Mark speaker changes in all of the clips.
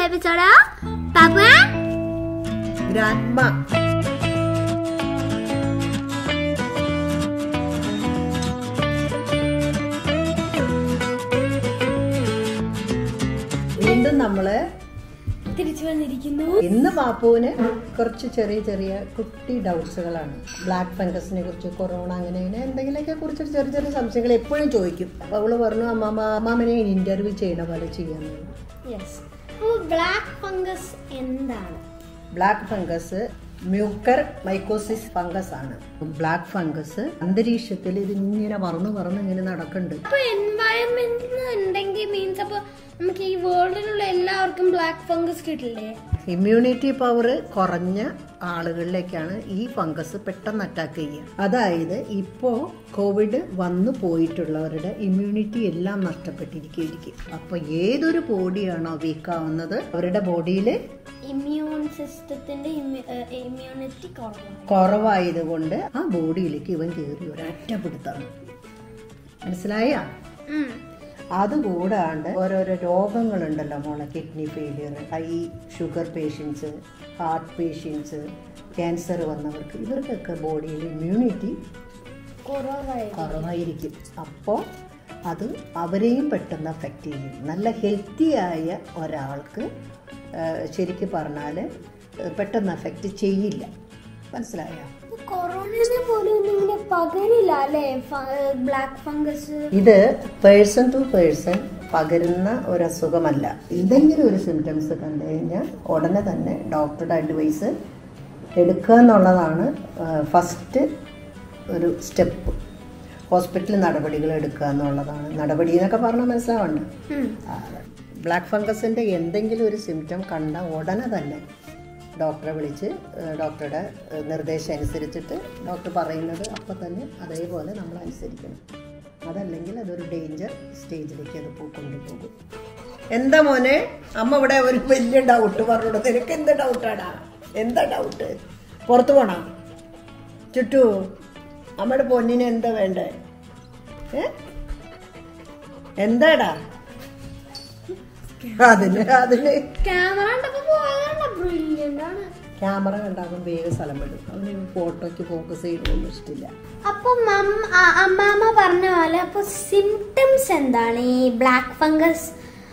Speaker 1: episode of Papa
Speaker 2: grandma വീണ്ടും നമ്മള്
Speaker 1: തിരിച്ചു വന്നിരിക്കുന്നു
Speaker 2: ഇന്ന് പാപ്പുവിന് കുറച്ച് ചെറിയ ചെറിയ കുട്ടി ഡൗട്ട്സുകളാണ് ബ്ലാക്ക് ഫംഗസിനെ കുറിച്ച് കൊറോണ അങ്ങനെ ഇങ്ങനെ എന്തെങ്കിലുമൊക്കെ കുറിച്ച് ചെറിയ ചെറിയ സംശയങ്ങൾ എപ്പോഴും ചോദിക്കും അപ്പൊ അവള് പറഞ്ഞു അമ്മാമ അമ്മാമനെ ഇന്റർവ്യൂ ചെയ്യണ പോലെ ചെയ്യാന്ന്
Speaker 1: യെസ് അപ്പോൾ ബ്ലാക്ക് ഫംഗസ് എന്താണ്
Speaker 2: black fungus mucormycosis fungus ആണ് ബ്ലാക്ക് ഫംഗസ് അന്തരീക്ഷത്തിൽ ഇത് ഇങ്ങനെ പറന്ന് പറന്ന് ഇങ്ങനെ നടക്കുന്നുണ്ട്
Speaker 1: അപ്പൊ എൻവയറമെന്റ് ഉണ്ടെങ്കിൽ മീൻസ് അപ്പൊ നമുക്ക് ഈ വേൾഡിലുള്ള എല്ലാവർക്കും ബ്ലാക്ക് ഫംഗസ് കിട്ടില്ലേ
Speaker 2: ഇമ്മ്യൂണിറ്റി പവർ കുറഞ്ഞ ആളുകളിലേക്കാണ് ഈ ഫംഗസ് പെട്ടെന്ന് അറ്റാക്ക് ചെയ്യുക അതായത് ഇപ്പോൾ കോവിഡ് വന്നു പോയിട്ടുള്ളവരുടെ ഇമ്മ്യൂണിറ്റി എല്ലാം നഷ്ടപ്പെട്ടിരിക്കുകയായിരിക്കും അപ്പോൾ ഏതൊരു ബോഡിയാണോ വീക്കാവുന്നത് അവരുടെ ബോഡിയിൽ
Speaker 1: ഇമ്മ്യൂൺ സിസ്റ്റത്തിന്റെ ഇമ്മ്യൂണിറ്റി കുറവാണ്
Speaker 2: കുറവായതുകൊണ്ട് ആ ബോഡിയിലേക്ക് ഇവൻ കയറി ഒരൊറ്റ പിടുത്താണ് മനസ്സിലായ അതുകൂടാണ്ട് ഓരോരോ രോഗങ്ങളുണ്ടല്ലോ മോളെ kidney failure high sugar patients heart patients cancer വന്നവർക്ക് ഇവർക്കൊക്കെ ബോഡിയിൽ ഇമ്മ്യൂണിറ്റി
Speaker 1: കുറവായി
Speaker 2: കുറവായിരിക്കും അപ്പോൾ അത് അവരെയും പെട്ടെന്ന് അഫക്റ്റ് ചെയ്യും നല്ല ഹെൽത്തി ആയ ഒരാൾക്ക് ശരിക്കും പറഞ്ഞാൽ പെട്ടെന്ന് അഫക്റ്റ് ചെയ്യില്ല മനസ്സിലായോ
Speaker 1: കൊറോണയെ പോലും ഒന്നും ഇങ്ങനെ പകരില്ല അല്ലേ ബ്ലാക്ക് ഫംഗസ്
Speaker 2: ഇത് പേഴ്സൺ ടു പേഴ്സൺ പകരുന്ന ഒരു അസുഖമല്ല എന്തെങ്കിലും ഒരു സിംറ്റംസ് കണ്ടു കഴിഞ്ഞാൽ ഉടനെ തന്നെ ഡോക്ടറുടെ അഡ്വൈസ് എടുക്കുക എന്നുള്ളതാണ് ഫസ്റ്റ് ഒരു സ്റ്റെപ്പ് ഹോസ്പിറ്റൽ നടപടികൾ എടുക്കുക എന്നുള്ളതാണ് നടപടി എന്നൊക്കെ പറഞ്ഞാൽ മനസ്സിലാവണ്ട ബ്ലാക്ക് ഫംഗസിൻ്റെ എന്തെങ്കിലും ഒരു സിംറ്റം കണ്ട ഉടനെ തന്നെ ഡോക്ടറെ വിളിച്ച് ഏഹ് ഡോക്ടറുടെ ഏഹ് നിർദ്ദേശം അനുസരിച്ചിട്ട് ഡോക്ടർ പറയുന്നത് അപ്പം തന്നെ അതേപോലെ നമ്മൾ അനുസരിക്കണം അതല്ലെങ്കിൽ അതൊരു ഡേഞ്ചർ സ്റ്റേജിലേക്ക് അത് പോ- കൊണ്ടുപോകും എന്താ മോനെ അമ്മ ഇവിടെ ഒരു വലിയ ഡൗട്ട് പറഞ്ഞോട് നിനക്ക് എന്ത് ഡൗട്ടാടാ എന്താ ഡൗട്ട് പുറത്തു പോണോ ചുറ്റു അമ്മയുടെ പൊന്നിന് എന്താ വേണ്ടേ ഏ എന്താടാ അതിന് അതിന്
Speaker 1: ക്യാമറ കണ്ടപ്പോ പോയതാണ് ബ്രില്യൻ്റ് ആണ്
Speaker 2: ക്യാമറ കണ്ടാകും വേഗം സ്ഥലം വിടും അവന് ഫോട്ടോയ്ക്ക് ഫോക്കസ് ചെയ്യുന്നതൊന്നും ഇഷ്ടമില്ല
Speaker 1: അപ്പൊ മം- അ- അമ്മാമ്മ പറഞ്ഞ പോലെ അപ്പൊ സിംറ്റംസ് എന്താണ് ഈ ബ്ലാക്ക് ഫംഗസ്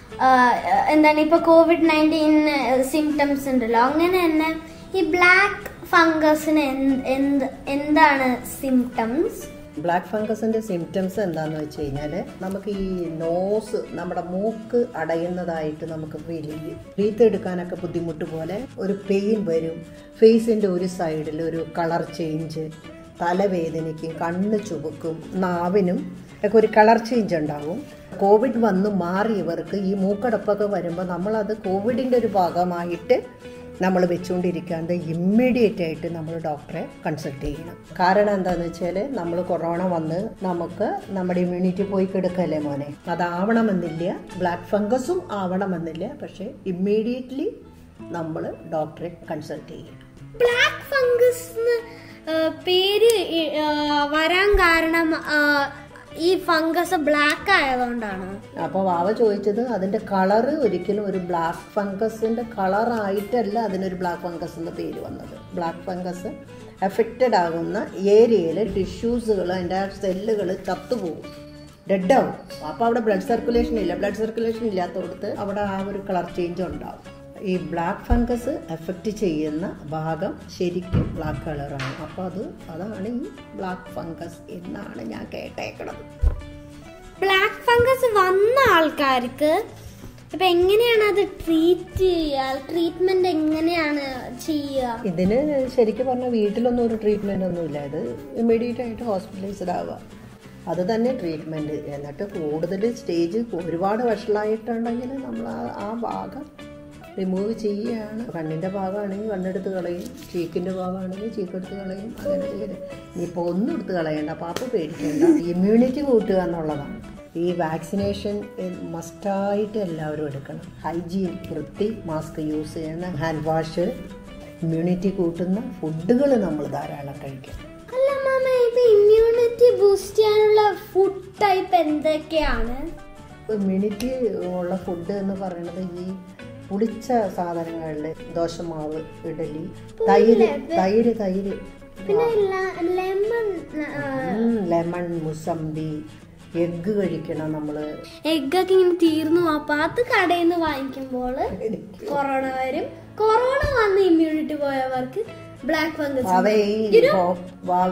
Speaker 1: എന്താണ് ഇപ്പൊ കോവിഡ് നയൻറ്റീൻ സിംറ്റംസ് ഉണ്ടല്ലോ അങ്ങനെ തന്നെ ഈ ബ്ലാക്ക് ഫംഗസിന് എന്ത് എന്താണ് സിംറ്റംസ്
Speaker 2: ബ്ലാക്ക് ഫംഗസിന്റെ സിംറ്റംസ് എന്താന്ന് വെച്ച് കഴിഞ്ഞാൽ നമുക്ക് ഈ നോസ് നമ്മുടെ മൂക്ക് അടയുന്നതായിട്ട് നമുക്ക് ഫീൽ ചെയ്യും ബ്രീത്ത് എടുക്കാനൊക്കെ ബുദ്ധിമുട്ട് പോലെ ഒരു പെയിൻ വരും ഫേസിന്റെ ഒരു സൈഡിൽ ഒരു കളർ ചേഞ്ച് തലവേദനയ്ക്കും കണ്ണ് ചുവക്കും നാവിനും ഒക്കെ ഒരു കളർ ചേഞ്ച് ഉണ്ടാവും കോവിഡ് വന്ന് മാറിയവർക്ക് ഈ മൂക്കടപ്പൊക്കെ വരുമ്പോൾ നമ്മളത് കോവിഡിൻ്റെ ഒരു ഭാഗമായിട്ട് നമ്മൾ വെച്ചുകൊണ്ടിരിക്കാതെ ഇമ്മീഡിയറ്റ് ആയിട്ട് നമ്മൾ ഡോക്ടറെ കൺസൾട്ട് ചെയ്യണം കാരണം എന്താണെന്ന് വെച്ചാൽ നമ്മൾ കൊറോണ വന്ന് നമുക്ക് നമ്മുടെ ഇമ്മ്യൂണിറ്റി പോയി കിടക്കല്ലേ മോനെ അതാവണമെന്നില്ല ബ്ലാക്ക് ഫംഗസും ആവണമെന്നില്ല പക്ഷേ ഇമ്മീഡിയറ്റ്ലി നമ്മൾ ഡോക്ടറെ കൺസൾട്ട് ചെയ്യണം
Speaker 1: ബ്ലാക്ക് ഫംഗസ് പേര് ഈ- ആ, വരാൻ കാരണം ആ, ഈ ഫംഗസ് ബ്ലാക്ക് ആയതുകൊണ്ടാണ്
Speaker 2: അപ്പോൾ വാവ ചോദിച്ചത് അതിൻ്റെ കളറ് ഒരിക്കലും ഒരു ബ്ലാക്ക് ഫംഗസിൻ്റെ കളറായിട്ടല്ല അതിനൊരു ബ്ലാക്ക് ഫംഗസ് എന്ന പേര് വന്നത് ബ്ലാക്ക് ഫംഗസ് എഫക്റ്റഡ് ആകുന്ന ഏരിയയിൽ ടിഷ്യൂസുകൾ അതിൻ്റെ സെല്ലുകൾ ചത്തുപോകും ഡെഡാവും അപ്പോൾ അവിടെ ബ്ലഡ് സർക്കുലേഷൻ ഇല്ല ബ്ലഡ് സർക്കുലേഷൻ ഇല്ലാത്തടത്ത് അവിടെ ആ ഒരു കളർ ചേഞ്ച് ഉണ്ടാവും ഈ ബ്ലാക്ക് ഫംഗസ് എഫക്റ്റ് ചെയ്യുന്ന ഭാഗം ശരിക്കും ബ്ലാക്ക് കളറാണ് അപ്പോൾ അത് അതാണ് ഈ ബ്ലാക്ക് ഫംഗസ് എന്നാണ് ഞാൻ കേട്ടേക്കണത്
Speaker 1: ബ്ലാക്ക് ഫംഗസ് വന്ന ആൾക്കാർക്ക് ഇപ്പൊ എങ്ങനെയാണ് അത് ട്രീറ്റ് ചെയ്യുക ട്രീറ്റ്മെന്റ് എങ്ങനെയാണ് ചെയ്യുക
Speaker 2: ഇതിന് ശരിക്കും പറഞ്ഞാൽ വീട്ടിലൊന്നും ഒരു ട്രീറ്റ്മെൻ്റ് ഒന്നുമില്ല ഇത് ഇമ്മീഡിയറ്റ് ആയിട്ട് ഹോസ്പിറ്റലൈസ്ഡ് ആവുക അത് തന്നെ ട്രീറ്റ്മെൻറ്റ് എന്നിട്ട് കൂടുതൽ സ്റ്റേജ് ഒരുപാട് വഷളായിട്ടുണ്ടെങ്കിൽ നമ്മൾ ആ ആ ഭാഗം റിമൂവ് ചെയ്യുകയാണ് കണ്ണിൻ്റെ ഭാഗമാണെങ്കിൽ കണ്ണെടുത്ത് കളയും ചീക്കിൻ്റെ ഭാഗമാണെങ്കിൽ ചീക്കെടുത്ത് കളയും അങ്ങനെ ചെയ്ത് ഇനിയിപ്പോൾ ഒന്നും എടുത്ത് കളയണ്ട പാപ്പ പേടിക്കേണ്ട ഇമ്മ്യൂണിറ്റി കൂട്ടുക എന്നുള്ളതാണ് ഈ വാക്സിനേഷൻ മസ്റ്റായിട്ട് എല്ലാവരും എടുക്കണം ഹൈജീൻ വൃത്തി മാസ്ക് യൂസ് ചെയ്യുന്ന ഹാൻഡ് വാഷ് ഇമ്മ്യൂണിറ്റി കൂട്ടുന്ന ഫുഡുകൾ നമ്മൾ ധാരാളം കഴിക്കണം
Speaker 1: അല്ല മാമ ഇപ്പൊ ഇമ്മ്യൂണിറ്റി ബൂസ്റ്റ് ചെയ്യാനുള്ള ഫുഡ് ടൈപ്പ് എന്തൊക്കെയാണ്
Speaker 2: ഇമ്മ്യൂണിറ്റി ഉള്ള ഫുഡ് എന്ന് പറയുന്നത് ഈ പുളിച്ച സാധനങ്ങളിൽ ദോശമാവ് ഇഡലി തൈര് തൈര് തൈര്
Speaker 1: പിന്നെ ലെമൺ
Speaker 2: ലെമൺ മുസമ്പി എഗ്ഗ് കഴിക്കണം നമ്മള്
Speaker 1: എഗ്ഗൊക്കെ ഇങ്ങനെ തീർന്നു പോകും. അപ്പൊ അത് കടയിൽ നിന്ന് വാങ്ങിക്കുമ്പോൾ കൊറോണ വരും കൊറോണ വന്ന് ഇമ്മ്യൂണിറ്റി പോയവർക്ക് ബ്ലാക്ക് ഫംഗസ്
Speaker 2: വാവ ഈ ഹോം വാവ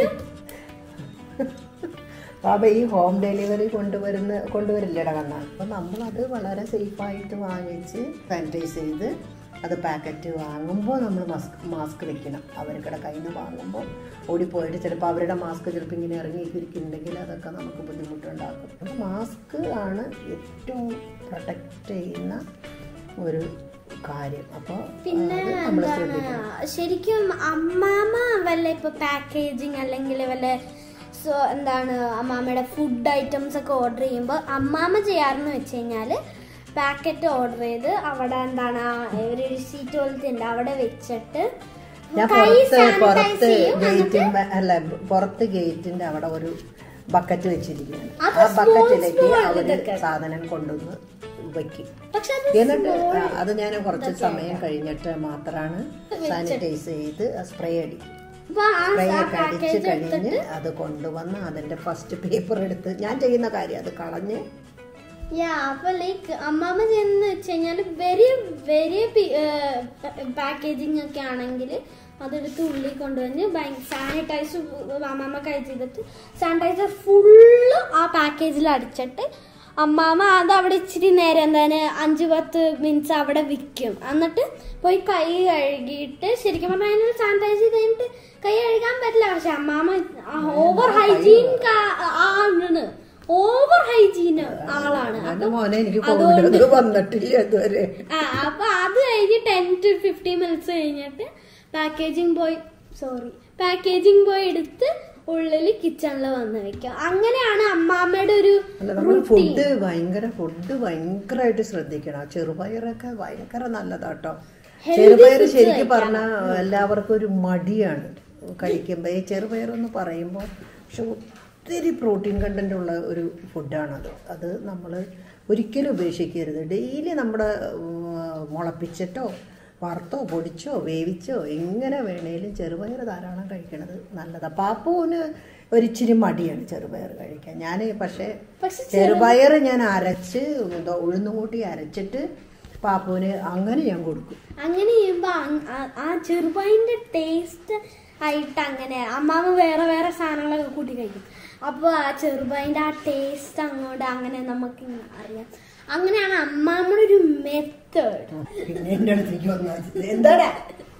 Speaker 2: വാവ ഈ ഹോം ഡെലിവറി കൊണ്ടുവരുന്ന കൊണ്ടുവരില്ലട കണ്ണ അപ്പൊ നമ്മളത് വളരെ സേഫായിട്ട് വാങ്ങിച്ച് സാനിറ്റൈസ് ചെയ്ത് അത് പാക്കറ്റ് വാങ്ങുമ്പോൾ നമ്മൾ മാസ്ക് മാസ്ക് വെക്കണം അവർക്കിടെ കയ്യിൽ നിന്ന് വാങ്ങുമ്പോൾ ഓടിപ്പോയിട്ട് ചിലപ്പോൾ അവരുടെ മാസ്ക് ചിലപ്പോൾ ഇങ്ങനെ ഇറങ്ങിയിരിക്കുന്നുണ്ടെങ്കിൽ അതൊക്കെ നമുക്ക് ബുദ്ധിമുട്ടുണ്ടാക്കും അപ്പോൾ മാസ്ക് ആണ് ഏറ്റവും പ്രൊട്ടക്റ്റ് ചെയ്യുന്ന ഒരു കാര്യം അപ്പോൾ
Speaker 1: പിന്നെ
Speaker 2: അത് നമ്മൾ
Speaker 1: എന്താണ്
Speaker 2: ശ്രദ്ധിക്കണം
Speaker 1: ശരിക്കും അമ്മാമ വല്ല ഇപ്പൊ പാക്കേജിങ് അല്ലെങ്കിൽ വല്ല സോ എന്താണ് അമ്മാമ്മയുടെ ഫുഡ് ഐറ്റംസ് ഒക്കെ ഓർഡർ ചെയ്യുമ്പോൾ അമ്മാമ ചെയ്യാറെന്ന് വെച്ച് കഴിഞ്ഞാൽ പാക്കറ്റ് ഓർഡർ ചെയ്ത് അവിടെ എന്താണ് ആ ഒരു സീറ്റ് പോലത്തെ ഉണ്ട് അവിടെ വെച്ചിട്ട്
Speaker 2: ഞാൻ
Speaker 1: കൈ
Speaker 2: പുറത്ത്
Speaker 1: sanitize
Speaker 2: പുറത്ത്
Speaker 1: ചെയ്യും,
Speaker 2: ഗേറ്റിന്റെ അല്ല പുറത്ത് ഗേറ്റിന്റെ അവിടെ ഒരു ബക്കറ്റ് വെച്ചിരിക്കുകയാണ്
Speaker 1: അത്
Speaker 2: ആ ബക്കറ്റിലേക്ക്
Speaker 1: small
Speaker 2: അവര്
Speaker 1: ഇതൊക്കെ.
Speaker 2: സാധനം കൊണ്ടുവന്ന് വെക്കും
Speaker 1: പക്ഷെ അത്
Speaker 2: എന്നിട്ട് ആ, അത് ഞാൻ കുറച്ച് സമയം കഴിഞ്ഞിട്ട് മാത്രമാണ് സാനിറ്റൈസ് ചെയ്ത് സ്പ്രേ അടിക്കും
Speaker 1: അപ്പൊ ആ
Speaker 2: സ്പ്രേ ഒക്കെ അടിച്ച്
Speaker 1: പാക്കേജ്
Speaker 2: കഴിഞ്ഞ്
Speaker 1: എടുത്തിട്ട്
Speaker 2: അത് കൊണ്ടുവന്ന് അതിന്റെ ഫസ്റ്റ് പേപ്പർ എടുത്ത് ഞാൻ ചെയ്യുന്ന കാര്യം അത് കളഞ്ഞ്
Speaker 1: യാ അപ്പൊ ലൈക്ക് അമ്മാമ്മ ചെയ്യുന്ന വെച്ച് കഴിഞ്ഞാൽ വെരി വെരി പാക്കേജിങ് ഒക്കെ ആണെങ്കിൽ അതെടുത്ത് ഉള്ളിൽ കൊണ്ടുവന്ന് സാനിറ്റൈസ് അമ്മാമ്മ കൈ ചെയ്തിട്ട് സാനിറ്റൈസർ ഫുള്ള് ആ പാക്കേജിൽ അടിച്ചിട്ട് അമ്മാമ്മ അത് അവിടെ ഇച്ചിരി നേരം എന്താണ് അഞ്ച് പത്ത് മിനിറ്റ്സ് അവിടെ വിൽക്കും എന്നിട്ട് പോയി കൈ കഴുകിയിട്ട് ശരിക്കും പറഞ്ഞാൽ അതിന് സാനിറ്റൈസ് ചെയ്ത് കഴിഞ്ഞിട്ട് കൈ കഴുകാൻ പറ്റില്ല പക്ഷെ അമ്മാമ്മ ഓവർ ഹൈജീൻ ആണ് ഓവർ ഹൈജീൻ ആളാണ്
Speaker 2: എന്റെ മോനെ എനിക്ക് കോവിഡ് വന്നിട്ടില്ല ഇതുവരെ
Speaker 1: ആ അപ്പൊ അത് കഴിഞ്ഞ് ടെൻ ടു ഫിഫ്റ്റീൻ മിനിറ്റ്സ് കഴിഞ്ഞിട്ട് പാക്കേജിങ് പോയി സോറി പാക്കേജിങ് പോയി എടുത്ത് ഉള്ളില് കിച്ചണിൽ വന്ന് വെക്കും അങ്ങനെയാണ് അമ്മാമ്മയുടെ ഒരു
Speaker 2: അല്ല നമ്മൾ ഫുഡ് ഭയങ്കര ഫുഡ് ഭയങ്കരമായിട്ട് ശ്രദ്ധിക്കണം ചെറുപയറൊക്കെ ഭയങ്കര നല്ലതാട്ടോ ചെറുപയർ ശരിക്കും പറഞ്ഞാൽ എല്ലാവർക്കും ഒരു മടിയാണ് കഴിക്കുമ്പോൾ ഈ ചെറുപയർ എന്ന് പറയുമ്പോൾ പക്ഷെ ഒത്തിരി പ്രോട്ടീൻ കണ്ടന്റ് ഉള്ള ഒരു ഫുഡാണത് അത് നമ്മൾ ഒരിക്കലും ഉപേക്ഷിക്കരുത് ഡെയിലി നമ്മുടെ ഉം, മുളപ്പിച്ചിട്ടോ വറുത്തോ പൊടിച്ചോ വേവിച്ചോ എങ്ങനെ വേണേലും ചെറുപയർ ധാരാളം കഴിക്കണത് നല്ലതാണ് പാപ്പുവിന് ഒരിച്ചിരി മടിയാണ് ചെറുപയർ കഴിക്കാൻ ഞാൻ പക്ഷേ
Speaker 1: പക്ഷെ
Speaker 2: ചെറുപയർ ഞാൻ അരച്ച് എന്തോ ഉഴുന്നും കൂട്ടി അരച്ചിട്ട് പാപ്പുവിന് അങ്ങനെ ഞാൻ കൊടുക്കും
Speaker 1: അങ്ങനെ ചെയ്യുമ്പോ അങ്- ആ- ആ ചെറുപൈന്റെ ടേസ്റ്റ് ആയിട്ട് അങ്ങനെ അമ്മാമ്മ വേറെ വേറെ സാധനങ്ങളൊക്കെ കൂട്ടി കഴിക്കും അപ്പൊ ആ ചെറുപൈന്റെ ആ ടേസ്റ്റ് അങ്ങോട്ട് അങ്ങനെ നമുക്ക് ഇങ്ങനെ അറിയാം അങ്ങനെയാണ് അമ്മാമ്മയുടെ ഒരു മെത്തേഡ്
Speaker 2: പിന്നെ എൻ്റെ അടുത്തേക്ക് വന്നു എന്താടാ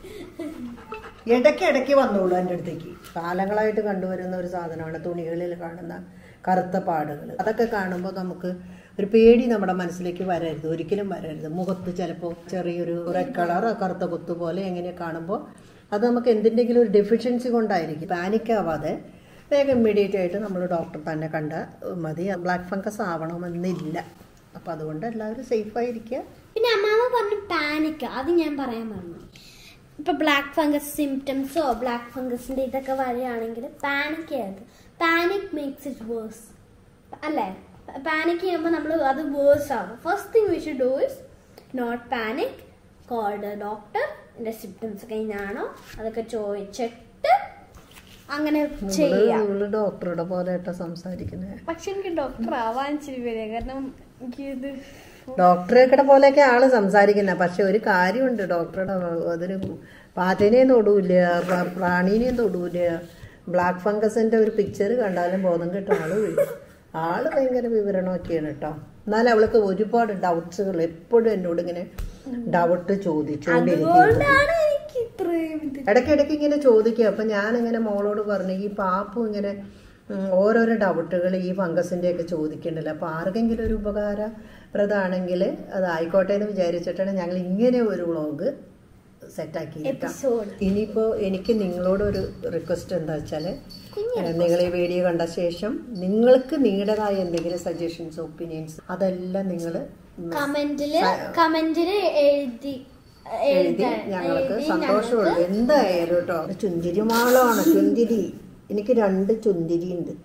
Speaker 2: ഇടയ്ക്ക് ഇടയ്ക്ക് വന്നോളൂ എൻ്റെ അടുത്തേക്ക് കാലങ്ങളായിട്ട് കണ്ടുവരുന്ന ഒരു സാധനമാണ് തുണികളിൽ കാണുന്ന കറുത്ത പാടുകൾ അതൊക്കെ കാണുമ്പോൾ നമുക്ക് ഒരു പേടി നമ്മുടെ മനസ്സിലേക്ക് വരരുത് ഒരിക്കലും വരരുത് മുഖത്ത് ചിലപ്പോൾ ചെറിയൊരു റെഡ് കളർ കറുത്ത കുത്തു പോലെ എങ്ങനെ കാണുമ്പോൾ അത് നമുക്ക് എന്തിൻ്റെങ്കിലും ഒരു ഡെഫിഷ്യൻസി കൊണ്ടായിരിക്കും പാനിക് ആവാതെ വേഗം ഇമ്മീഡിയറ്റ് ആയിട്ട് നമ്മൾ ഡോക്ടർ തന്നെ കണ്ട മതി ബ്ലാക്ക് ഫംഗസ് ആവണമെന്നില്ല അപ്പം അതുകൊണ്ട് എല്ലാവരും സേഫായിരിക്കുക
Speaker 1: പിന്നെ അമ്മാമ്മ പറഞ്ഞു പാനിക് അത് ഞാൻ പറയാൻ പറഞ്ഞു ഇപ്പൊ ബ്ലാക്ക് ഫംഗസ് സിംറ്റംസോ ബ്ലാക്ക് ഫംഗസിന്റെ ഇതൊക്കെ വരികയാണെങ്കിൽ പാനിക് ചെയ്യരുത് പാനിക് മേക്സ് ഇറ്റ് വേഴ്സ് അല്ലേ പാനിക് ചെയ്യുമ്പോൾ നമ്മൾ അത് വേഴ്സ് ആവും first thing we should do is not panic called doctor എന്റെ സിംറ്റംസ് കഴിഞ്ഞാണോ അതൊക്കെ ചോദിച്ചിട്ട് അങ്ങനെ ചെയ്യാം
Speaker 2: നമ്മള് ഡോക്ടറുടെ പോലെ ആയിട്ടാ സംസാരിക്കുന്നത്
Speaker 1: പക്ഷെ എനിക്ക് ഡോക്ടർ ആവാൻ ഇച്ചിരി വരിക കാരണം എനിക്കിത്
Speaker 2: ഡോക്ടറെ പോലെയൊക്കെ ആള് സംസാരിക്കുന്ന പക്ഷെ ഒരു കാര്യമുണ്ട് ഡോക്ടറുടെ അതിന് പാറ്റേനെയും തൊടൂല പ്ര- പ്രാണീനെയും തൊടൂല ബ്ലാക്ക് ഫംഗസിന്റെ ഒരു പിക്ചർ കണ്ടാലും ബോധം കെട്ട ആള് വീഴും ആള് ഭയങ്കര വിവരണമൊക്കെയാണ് കേട്ടോ എന്നാലും അവൾക്ക് ഒരുപാട് ഡൗട്ട്സുകൾ എപ്പോഴും എന്നോട് ഇങ്ങനെ ഡൗട്ട് ചോദിച്ചുകൊണ്ടിരിക്കും
Speaker 1: അതുകൊണ്ടാണ് എനിക്ക് ഇത്രയും ഇത്
Speaker 2: ഇടയ്ക്കിടയ്ക്ക് ഇങ്ങനെ ചോദിക്കുക അപ്പം ഞാനിങ്ങനെ മോളോട് പറഞ്ഞു ഈ പാപ്പു ഇങ്ങനെ ഉം, ഓരോരോ ഡൗട്ടുകൾ ഈ ഫംഗസിൻ്റെ ഒക്കെ ചോദിക്കണ്ടല്ലോ അപ്പോൾ ആർക്കെങ്കിലും ഒരു ഉപകാരപ്രദമാണെങ്കിൽ അത് ആയിക്കോട്ടെ എന്ന് വിചാരിച്ചിട്ടാണ് ഞങ്ങൾ ഇങ്ങനെ ഒരു വ്ളോഗ് സെറ്റാക്കി
Speaker 1: എപ്പിസോഡ്
Speaker 2: ഇനിയിപ്പോൾ എനിക്ക് നിങ്ങളോട് ഒരു റിക്വസ്റ്റ് എന്താ വെച്ചാൽ നിങ്ങൾ ഈ വീഡിയോ കണ്ട ശേഷം നിങ്ങൾക്ക് നിങ്ങളുടേതായ എന്തെങ്കിലും സജഷൻസ് ഒപ്പീനിയൻസ് അതെല്ലാം നിങ്ങൾ
Speaker 1: കമന്റില് കമന്റില് എഴുതി
Speaker 2: എഴുതി
Speaker 1: എഴുതാൻ-
Speaker 2: ഞങ്ങൾക്ക്
Speaker 1: എഴുതി
Speaker 2: സന്തോഷമുള്ളൂ എന്തായാലും കേട്ടോ ചുന്തിരി മാളമാണ് ചുന്തിരി എനിക്ക് രണ്ട് ചുന്തിരി ഉണ്ട്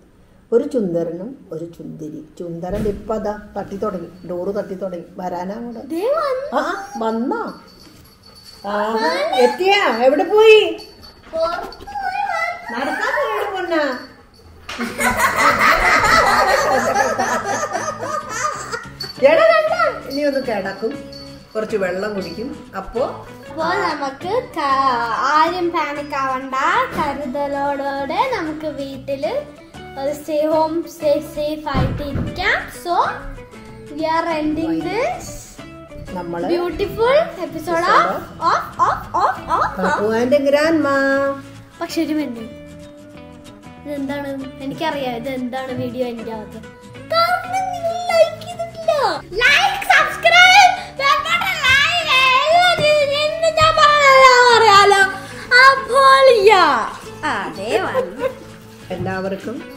Speaker 2: ഒരു ചുന്ദരനും ഒരു ചുന്തിരി ചുന്ദരൻ ഇപ്പം അതാ തട്ടി തുടങ്ങി ഡോറ് തട്ടി തുടങ്ങി വരാനാ കൂടെ
Speaker 1: ദേ വന്നു.
Speaker 2: ആ വന്നോ ആഹാ, എത്തിയാ എവിടെ പോയി
Speaker 1: പുറത്ത് പോയി വന്നു.
Speaker 2: നടക്കാൻ പോയി പൊന്നാ എടാ വേണ്ട ഇനി ഒന്ന് കിടക്കും കുറച്ച് വെള്ളം കുടിക്കും അപ്പോ
Speaker 1: അപ്പോ നമുക്ക് ക- ആരും പാനിക് ആവണ്ട കരുതലോടെ നമുക്ക് വീട്ടില് സ്റ്റേ ഹോം സ്റ്റേ സേഫ് ആയിട്ട് ഇരിക്കാം so we are ending this
Speaker 2: നമ്മള്
Speaker 1: beautiful episode of of of of
Speaker 2: പാപ്പുവാന്റെ ഗ്രാൻഡ് മാ
Speaker 1: പക്ഷെ ഒരു മിനിറ്റ് ഇതെന്താണ് എനിക്കറിയാം ഇത് എന്താണ് വീഡിയോ എൻ്റെ അകത്ത് കാരണം നിങ്ങൾ ലൈക്ക് ചെയ്തിട്ടില്ല ലൈക്ക് സബ്സ്ക്രൈബ് ഞാൻ പറയാലോ അപ്പോൾ യാ അതെ വന്നു
Speaker 2: എല്ലാവർക്കും